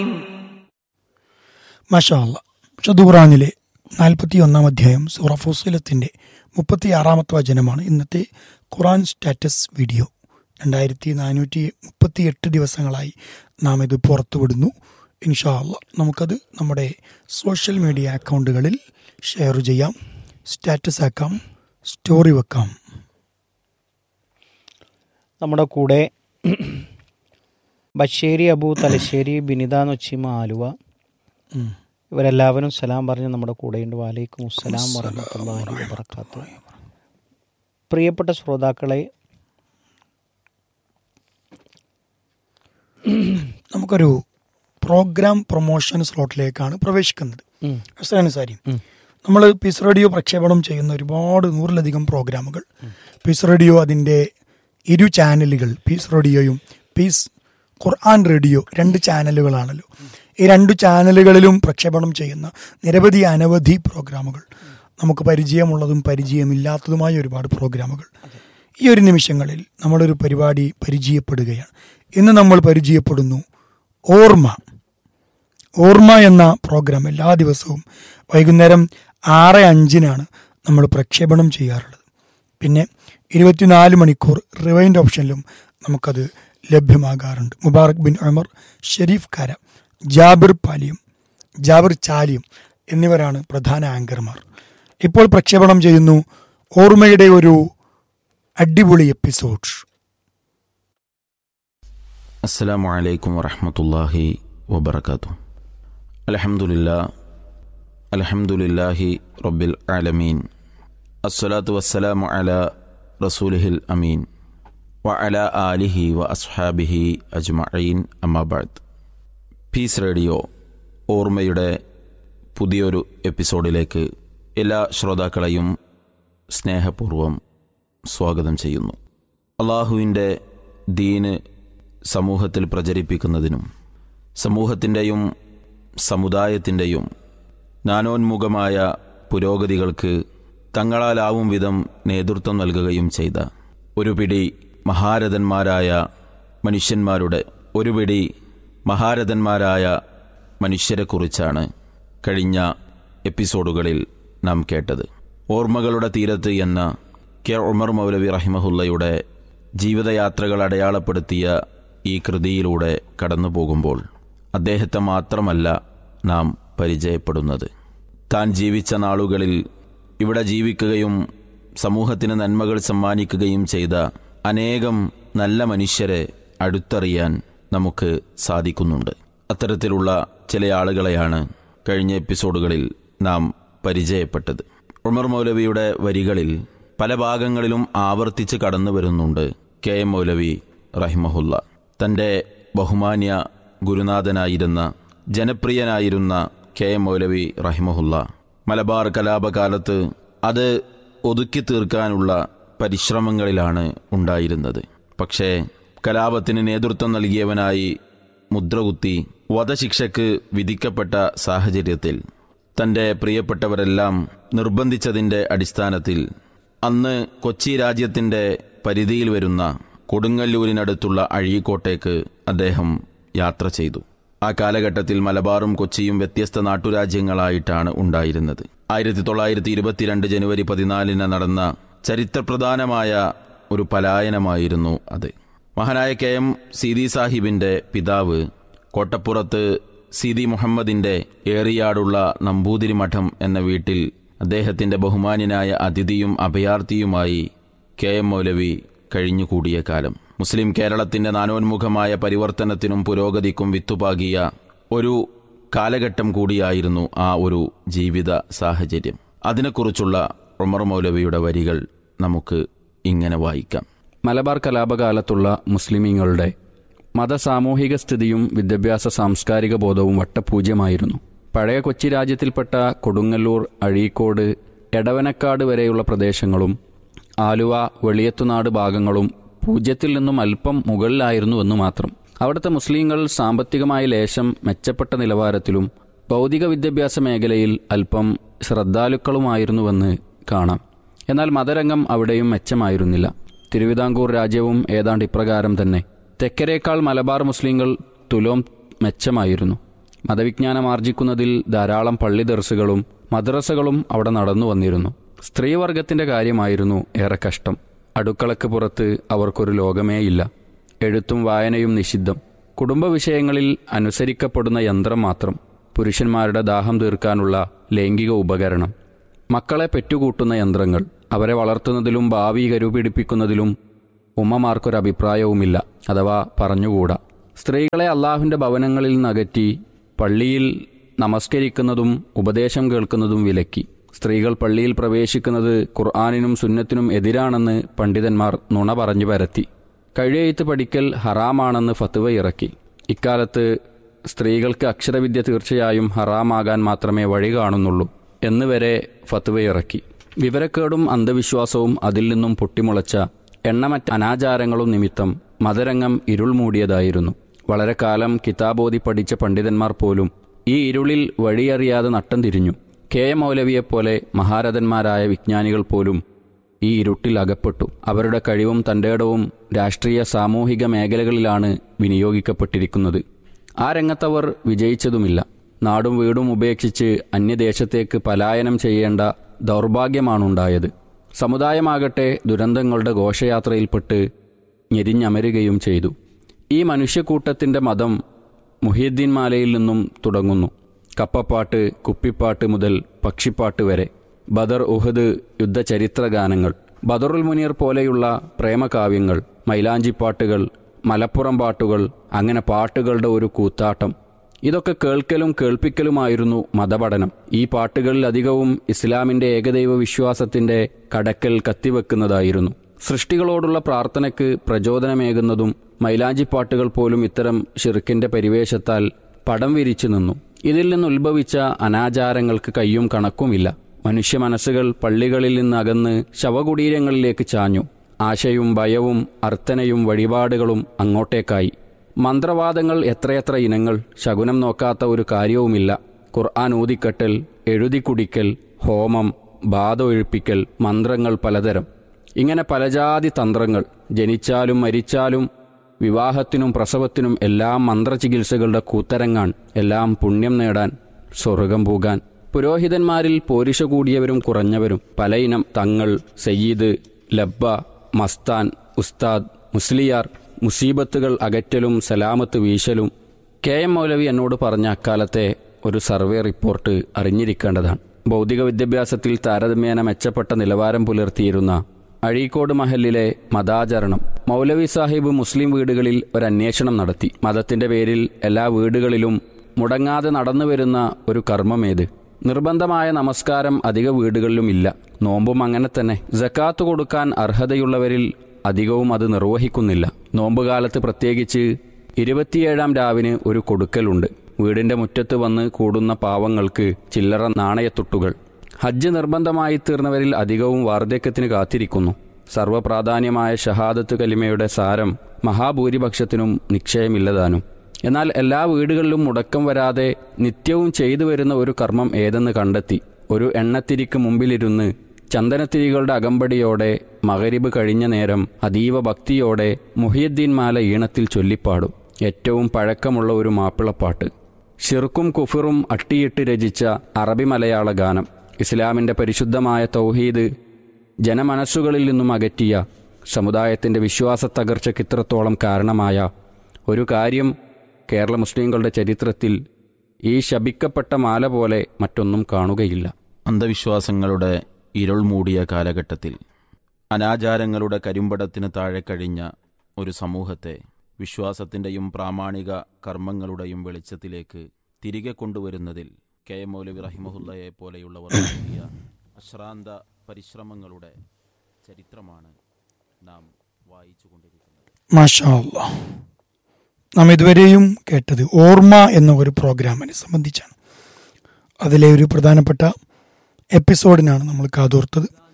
മഷാല്ല വിശുദ്ധ ഖുറാനിലെ നാൽപ്പത്തി ഒന്നാം അധ്യായം സൂറ ഫുസിലത്തിൻ്റെ മുപ്പത്തി ആറാമത്തെ വചനമാണ് ഇന്നത്തെ ഖുറാൻ സ്റ്റാറ്റസ് വീഡിയോ രണ്ടായിരത്തി നാനൂറ്റി മുപ്പത്തി എട്ട് ദിവസങ്ങളായി നാം ഇത് പുറത്തുവിടുന്നു ഇൻഷാ അല്ല നമുക്കത് നമ്മുടെ സോഷ്യൽ മീഡിയ അക്കൗണ്ടുകളിൽ ഷെയർ ചെയ്യാം സ്റ്റാറ്റസ് ആക്കാം സ്റ്റോറി വെക്കാം നമ്മുടെ കൂടെ ബഷേരി അബു തലശ്ശേരി ബിനിത നൊച്ചിമ ആലുവ ഉം. ഇവരെല്ലാവരും സലാം പറഞ്ഞ് നമ്മുടെ കൂടെയുണ്ട് വാലൈക്കും അസ്സലാം വറഹമത്തല്ലാഹി വബർക്കാത്തു പ്രിയപ്പെട്ട ശ്രോതാക്കളെ നമുക്കൊരു പ്രോഗ്രാം പ്രൊമോഷൻ സ്ലോട്ടിലേക്കാണ് പ്രവേശിക്കുന്നത് ഉം, ഹസനാണ് സാരി ഉം. നമ്മൾ പീസ് റേഡിയോ പ്രക്ഷേപണം ചെയ്യുന്ന ഒരുപാട് നൂറിലധികം പ്രോഗ്രാമുകൾ പീസ് റേഡിയോ അതിൻ്റെ ഇരു ചാനലുകൾ പീസ് റേഡിയോയും പീസ് ഖുർആൻ റേഡിയോ രണ്ട് ചാനലുകളാണല്ലോ ഈ രണ്ട് ചാനലുകളിലും പ്രക്ഷേപണം ചെയ്യുന്ന നിരവധി അനവധി പ്രോഗ്രാമുകൾ നമുക്ക് പരിചയമുള്ളതും പരിചയമില്ലാത്തതുമായ ഒരുപാട് പ്രോഗ്രാമുകൾ ഈ ഒരു നിമിഷങ്ങളിൽ നമ്മളൊരു പരിപാടി പരിചയപ്പെടുകയാണ് ഇന്ന് നമ്മൾ പരിചയപ്പെടുന്നു ഓർമ്മ ഓർമ്മ എന്ന പ്രോഗ്രാം എല്ലാ ദിവസവും വൈകുന്നേരം ആറ് അഞ്ചിനാണ് നമ്മൾ പ്രക്ഷേപണം ചെയ്യാറുള്ളത് പിന്നെ ഇരുപത്തിനാല് മണിക്കൂർ റിവൈൻഡ് ഓപ്ഷനിലും നമുക്കത് ലഭ്യമാകാറുണ്ട് മുബാറക് ബിൻ അമർ ഷെരീഫ് കാര ജാബിർ പാലിയം ജാബിർ ചാലിയം എന്നിവരാണ് പ്രധാന ആങ്കർമാർ ഇപ്പോൾ പ്രക്ഷേപണം ചെയ്യുന്നു ഓർമ്മയുടെ ഒരു അടിപൊളി എപ്പിസോഡ് السلام عليكم ورحمة الله وبركاته الحمد لله الحمد لله رب العالمين الصلاة والسلام على رسوله الأمين وعلى آله وأصحابه أجمعين أما بعد പീസ് റേഡിയോ ഓർമ്മയുടെ പുതിയൊരു എപ്പിസോഡിലേക്ക് എല്ലാ ശ്രോതാക്കളെയും സ്നേഹപൂർവം സ്വാഗതം ചെയ്യുന്നു അള്ളാഹുവിൻ്റെ ദീന് സമൂഹത്തിൽ പ്രചരിപ്പിക്കുന്നതിനും സമൂഹത്തിൻ്റെയും സമുദായത്തിൻ്റെയും നാനോന്മുഖമായ പുരോഗതികൾക്ക് തങ്ങളാലാവും വിധം നേതൃത്വം നൽകുകയും ചെയ്ത ഒരു പിടി മഹാരഥന്മാരായ മനുഷ്യന്മാരുടെ ഒരു പിടി മഹാരഥന്മാരായ മനുഷ്യരെക്കുറിച്ചാണ് കഴിഞ്ഞ എപ്പിസോഡുകളിൽ നാം കേട്ടത് ഓർമ്മകളുടെ തീരത്ത് എന്ന കെ ഉമർ മൗലവി റഹിമഹുല്ലയുടെ ജീവിതയാത്രകൾ അടയാളപ്പെടുത്തിയ ഈ കൃതിയിലൂടെ കടന്നു പോകുമ്പോൾ അദ്ദേഹത്തെ മാത്രമല്ല നാം പരിചയപ്പെടുന്നത് താൻ ജീവിച്ച നാളുകളിൽ ഇവിടെ ജീവിക്കുകയും സമൂഹത്തിന് നന്മകൾ സമ്മാനിക്കുകയും ചെയ്ത അനേകം നല്ല മനുഷ്യരെ അടുത്തറിയാൻ നമുക്ക് സാധിക്കുന്നുണ്ട് അത്തരത്തിലുള്ള ചില ആളുകളെയാണ് കഴിഞ്ഞ എപ്പിസോഡുകളിൽ നാം പരിചയപ്പെട്ടത് ഉമർ മൗലവിയുടെ വരികളിൽ പല ഭാഗങ്ങളിലും ആവർത്തിച്ച് കടന്നു വരുന്നുണ്ട് കെ എം മൗലവി റഹിമഹുല്ല തൻ്റെ ബഹുമാന്യ ഗുരുനാഥനായിരുന്ന ജനപ്രിയനായിരുന്ന കെ എം മൗലവി റഹിമഹുല്ല മലബാർ കലാപകാലത്ത് അത് ഒതുക്കി തീർക്കാനുള്ള പരിശ്രമങ്ങളിലാണ് ഉണ്ടായിരുന്നത് പക്ഷേ കലാപത്തിന് നേതൃത്വം നൽകിയവനായി മുദ്രകുത്തി വധശിക്ഷയ്ക്ക് വിധിക്കപ്പെട്ട സാഹചര്യത്തിൽ തൻ്റെ പ്രിയപ്പെട്ടവരെല്ലാം നിർബന്ധിച്ചതിൻ്റെ അടിസ്ഥാനത്തിൽ അന്ന് കൊച്ചി രാജ്യത്തിൻ്റെ പരിധിയിൽ വരുന്ന കൊടുങ്ങല്ലൂരിനടുത്തുള്ള അഴീക്കോട്ടേക്ക് അദ്ദേഹം യാത്ര ചെയ്തു ആ കാലഘട്ടത്തിൽ മലബാറും കൊച്ചിയും വ്യത്യസ്ത നാട്ടുരാജ്യങ്ങളായിട്ടാണ് ഉണ്ടായിരുന്നത് ആയിരത്തി തൊള്ളായിരത്തി ഇരുപത്തിരണ്ട് ജനുവരി പതിനാലിന് നടന്ന ചരിത്രപ്രധാനമായ ഒരു പലായനമായിരുന്നു അത് മഹാനായ കെ എം സീതി സാഹിബിന്റെ പിതാവ് കോട്ടപ്പുറത്ത് സീതി മുഹമ്മദിന്റെ ഏറിയാടുള്ള നമ്പൂതിരി മഠം എന്ന വീട്ടിൽ അദ്ദേഹത്തിന്റെ ബഹുമാന്യനായ അതിഥിയും അഭയാർത്ഥിയുമായി കെ എം മൗലവി കഴിഞ്ഞുകൂടിയ കാലം മുസ്ലിം കേരളത്തിന്റെ നാനോന്മുഖമായ പരിവർത്തനത്തിനും പുരോഗതിക്കും വിത്തുപാകിയ ഒരു കാലഘട്ടം കൂടിയായിരുന്നു ആ ഒരു ജീവിത സാഹചര്യം അതിനെക്കുറിച്ചുള്ള ഉമർ മൗലവിയുടെ വരികൾ നമുക്ക് ഇങ്ങനെ വായിക്കാം മലബാർ കലാപകാലത്തുള്ള മുസ്ലിമീങ്ങളുടെ മതസാമൂഹിക സ്ഥിതിയും വിദ്യാഭ്യാസ സാംസ്കാരിക ബോധവും വട്ടപൂജ്യമായിരുന്നു പഴയ കൊച്ചി രാജ്യത്തിൽപ്പെട്ട കൊടുങ്ങല്ലൂർ അഴീക്കോട് എടവനക്കാട് വരെയുള്ള പ്രദേശങ്ങളും ആലുവ വെളിയത്തുനാട് ഭാഗങ്ങളും പൂജ്യത്തിൽ നിന്നും അല്പം മുകളിലായിരുന്നുവെന്നു മാത്രം അവിടുത്തെ മുസ്ലിങ്ങൾ സാമ്പത്തികമായ ലേശം മെച്ചപ്പെട്ട നിലവാരത്തിലും ഭൗതിക വിദ്യാഭ്യാസ മേഖലയിൽ അല്പം ശ്രദ്ധാലുക്കളുമായിരുന്നുവെന്ന് കാണാം എന്നാൽ മതരംഗം അവിടെയും മെച്ചമായിരുന്നില്ല തിരുവിതാംകൂർ രാജ്യവും ഏതാണ്ട് ഇപ്രകാരം തന്നെ തെക്കരേക്കാൾ മലബാർ മുസ്ലിങ്ങൾ തുലോം മെച്ചമായിരുന്നു മതവിജ്ഞാനം ആർജിക്കുന്നതിൽ ധാരാളം പള്ളി ദർസുകളും മദ്രസകളും അവിടെ നടന്നു വന്നിരുന്നു സ്ത്രീവർഗത്തിന്റെ കാര്യമായിരുന്നു ഏറെ കഷ്ടം അടുക്കളക്ക് പുറത്ത് അവർക്കൊരു ലോകമേയില്ല എഴുത്തും വായനയും നിഷിദ്ധം കുടുംബ വിഷയങ്ങളിൽ അനുസരിക്കപ്പെടുന്ന യന്ത്രം മാത്രം പുരുഷന്മാരുടെ ദാഹം തീർക്കാനുള്ള ലൈംഗിക ഉപകരണം മക്കളെ പെറ്റുകൂട്ടുന്ന യന്ത്രങ്ങൾ അവരെ വളർത്തുന്നതിലും ഭാവി കരുപിടിപ്പിക്കുന്നതിലും ഉമ്മമാർക്കൊരു അഭിപ്രായവുമില്ല അഥവാ പറഞ്ഞുകൂടാ സ്ത്രീകളെ അള്ളാഹുവിൻ്റെ ഭവനങ്ങളിൽ നിന്നകറ്റി പള്ളിയിൽ നമസ്കരിക്കുന്നതും ഉപദേശം കേൾക്കുന്നതും വിലക്കി സ്ത്രീകൾ പള്ളിയിൽ പ്രവേശിക്കുന്നത് ഖുർആാനിനും സുന്നത്തിനും എതിരാണെന്ന് പണ്ഡിതന്മാർ നുണ പറഞ്ഞു പരത്തി കഴിയെഴുത്ത് പഠിക്കൽ ഹറാമാണെന്ന് ഫത്തുവ ഇറക്കി ഇക്കാലത്ത് സ്ത്രീകൾക്ക് അക്ഷരവിദ്യ തീർച്ചയായും ഹറാമാകാൻ മാത്രമേ വഴി കാണുന്നുള്ളൂ എന്ന് വരെ ഫത്തുവ ഇറക്കി വിവരക്കേടും അന്ധവിശ്വാസവും അതിൽ നിന്നും പൊട്ടിമുളച്ച എണ്ണമറ്റ അനാചാരങ്ങളും നിമിത്തം മതരംഗം ഇരുൾ മൂടിയതായിരുന്നു വളരെ കാലം കിതാബോധി പഠിച്ച പണ്ഡിതന്മാർ പോലും ഈ ഇരുളിൽ വഴിയറിയാതെ നട്ടം തിരിഞ്ഞു കെ എം മൗലവിയെപ്പോലെ മഹാരഥന്മാരായ വിജ്ഞാനികൾ പോലും ഈ ഇരുട്ടിൽ അകപ്പെട്ടു അവരുടെ കഴിവും തൻ്റെടവും രാഷ്ട്രീയ സാമൂഹിക മേഖലകളിലാണ് വിനിയോഗിക്കപ്പെട്ടിരിക്കുന്നത് ആ രംഗത്തവർ വിജയിച്ചതുമില്ല നാടും വീടും ഉപേക്ഷിച്ച് അന്യദേശത്തേക്ക് പലായനം ചെയ്യേണ്ട ദൗർഭാഗ്യമാണുണ്ടായത് സമുദായമാകട്ടെ ദുരന്തങ്ങളുടെ ഘോഷയാത്രയിൽപ്പെട്ട് ഞെരിഞ്ഞമരുകയും ചെയ്തു ഈ മനുഷ്യക്കൂട്ടത്തിൻ്റെ മതം മുഹിയുദ്ദീൻ മാലയിൽ നിന്നും തുടങ്ങുന്നു കപ്പപ്പാട്ട് കുപ്പിപ്പാട്ട് മുതൽ പക്ഷിപ്പാട്ട് വരെ ബദർ ഉഹദ് യുദ്ധചരിത്ര ഗാനങ്ങൾ ബദറുൽ മുനീർ പോലെയുള്ള പ്രേമകാവ്യങ്ങൾ മൈലാഞ്ചിപ്പാട്ടുകൾ മലപ്പുറം പാട്ടുകൾ അങ്ങനെ പാട്ടുകളുടെ ഒരു കൂത്താട്ടം ഇതൊക്കെ കേൾക്കലും കേൾപ്പിക്കലുമായിരുന്നു മതപഠനം ഈ പാട്ടുകളിൽ അധികവും ഇസ്ലാമിന്റെ ഏകദൈവ വിശ്വാസത്തിന്റെ കടക്കൽ കത്തിവെക്കുന്നതായിരുന്നു സൃഷ്ടികളോടുള്ള പ്രാർത്ഥനയ്ക്ക് പ്രചോദനമേകുന്നതും മൈലാഞ്ചിപ്പാട്ടുകൾ പോലും ഇത്തരം ഷിർക്കിന്റെ പരിവേഷത്താൽ പടം വിരിച്ചു നിന്നു ഇതിൽ നിന്ന് ഉത്ഭവിച്ച അനാചാരങ്ങൾക്ക് കയ്യും കണക്കുമില്ല മനുഷ്യ മനസ്സുകൾ പള്ളികളിൽ നിന്നകന്ന് ശവകുടീരങ്ങളിലേക്ക് ചാഞ്ഞു ആശയും ഭയവും അർത്ഥനയും വഴിപാടുകളും അങ്ങോട്ടേക്കായി മന്ത്രവാദങ്ങൾ എത്രയെത്ര ഇനങ്ങൾ ശകുനം നോക്കാത്ത ഒരു കാര്യവുമില്ല ഖുർആൻ ഊതിക്കെട്ടൽ എഴുതി കുടിക്കൽ ഹോമം ബാധ ഒഴിപ്പിക്കൽ മന്ത്രങ്ങൾ പലതരം ഇങ്ങനെ പലജാതി തന്ത്രങ്ങൾ ജനിച്ചാലും മരിച്ചാലും വിവാഹത്തിനും പ്രസവത്തിനും എല്ലാം മന്ത്രചികിത്സകളുടെ കൂത്തരങ്ങാൻ എല്ലാം പുണ്യം നേടാൻ സ്വർഗം പൂകാൻ പുരോഹിതന്മാരിൽ പോരിഷ കൂടിയവരും കുറഞ്ഞവരും പലയിനം തങ്ങൾ സയ്യിദ് ലബ്ബ മസ്താൻ ഉസ്താദ് മുസ്ലിയാർ മുസീബത്തുകൾ അകറ്റലും സലാമത്ത് വീശലും കെ എം മൗലവി എന്നോട് പറഞ്ഞ അക്കാലത്തെ ഒരു സർവേ റിപ്പോർട്ട് അറിഞ്ഞിരിക്കേണ്ടതാണ് ഭൗതിക വിദ്യാഭ്യാസത്തിൽ താരതമ്യേന മെച്ചപ്പെട്ട നിലവാരം പുലർത്തിയിരുന്ന അഴീക്കോട് മഹലിലെ മതാചരണം മൗലവി സാഹിബ് മുസ്ലിം വീടുകളിൽ ഒരു അന്വേഷണം നടത്തി മതത്തിന്റെ പേരിൽ എല്ലാ വീടുകളിലും മുടങ്ങാതെ നടന്നു വരുന്ന ഒരു കർമ്മമേത് നിർബന്ധമായ നമസ്കാരം അധിക വീടുകളിലും ഇല്ല നോമ്പും അങ്ങനെ തന്നെ ജക്കാത്ത് കൊടുക്കാൻ അർഹതയുള്ളവരിൽ അധികവും അത് നിർവഹിക്കുന്നില്ല നോമ്പുകാലത്ത് പ്രത്യേകിച്ച് ഇരുപത്തിയേഴാം രാവിന് ഒരു കൊടുക്കലുണ്ട് വീടിന്റെ മുറ്റത്ത് വന്ന് കൂടുന്ന പാവങ്ങൾക്ക് ചില്ലറ നാണയത്തുട്ടുകൾ ഹജ്ജ് നിർബന്ധമായി തീർന്നവരിൽ അധികവും വാർദ്ധക്യത്തിന് കാത്തിരിക്കുന്നു സർവ്വപ്രാധാന്യമായ ഷഹാദത്ത് കലിമയുടെ സാരം മഹാഭൂരിപക്ഷത്തിനും നിശ്ചയമില്ലതാനും എന്നാൽ എല്ലാ വീടുകളിലും മുടക്കം വരാതെ നിത്യവും ചെയ്തു വരുന്ന ഒരു കർമ്മം ഏതെന്ന് കണ്ടെത്തി ഒരു എണ്ണത്തിരിക്ക് മുമ്പിലിരുന്ന് ചന്ദനത്തിരികളുടെ അകമ്പടിയോടെ മകരിബ് കഴിഞ്ഞ നേരം അതീവ ഭക്തിയോടെ മുഹിയുദ്ദീൻ മാല ഈണത്തിൽ ചൊല്ലിപ്പാടും ഏറ്റവും പഴക്കമുള്ള ഒരു മാപ്പിളപ്പാട്ട് ഷിർക്കും കുഫിറും അട്ടിയിട്ട് രചിച്ച അറബി മലയാള ഗാനം ഇസ്ലാമിൻ്റെ പരിശുദ്ധമായ തൗഹീദ് ജനമനസ്സുകളിൽ നിന്നും അകറ്റിയ സമുദായത്തിൻ്റെ വിശ്വാസത്തകർച്ചയ്ക്ക് ഇത്രത്തോളം കാരണമായ ഒരു കാര്യം കേരള മുസ്ലിങ്ങളുടെ ചരിത്രത്തിൽ ഈ ശപിക്കപ്പെട്ട മാല പോലെ മറ്റൊന്നും കാണുകയില്ല അന്ധവിശ്വാസങ്ങളുടെ ഇരുൾ മൂടിയ കാലഘട്ടത്തിൽ അനാചാരങ്ങളുടെ കരിമ്പടത്തിന് താഴെ കഴിഞ്ഞ ഒരു സമൂഹത്തെ വിശ്വാസത്തിൻ്റെയും പ്രാമാണിക കർമ്മങ്ങളുടെയും വെളിച്ചത്തിലേക്ക് തിരികെ കൊണ്ടുവരുന്നതിൽ കെ എം മൗലവി റഹിമഹുല്ലയെ പോലെയുള്ളവർ നടത്തിയ അശ്രാന്ത പരിശ്രമങ്ങളുടെ ചരിത്രമാണ് നാം വായിച്ചുകൊണ്ടിരിക്കുന്നത് മാഷാ അല്ലാ. നാം ഇതുവരെയും കേട്ടത് ഓർമ്മ എന്ന ഒരു പ്രോഗ്രാമിനെ സംബന്ധിച്ചാണ് അതിലെ ഒരു പ്രധാനപ്പെട്ട എപ്പിസോഡിനാണ് നമ്മൾ കാതോർത്തത്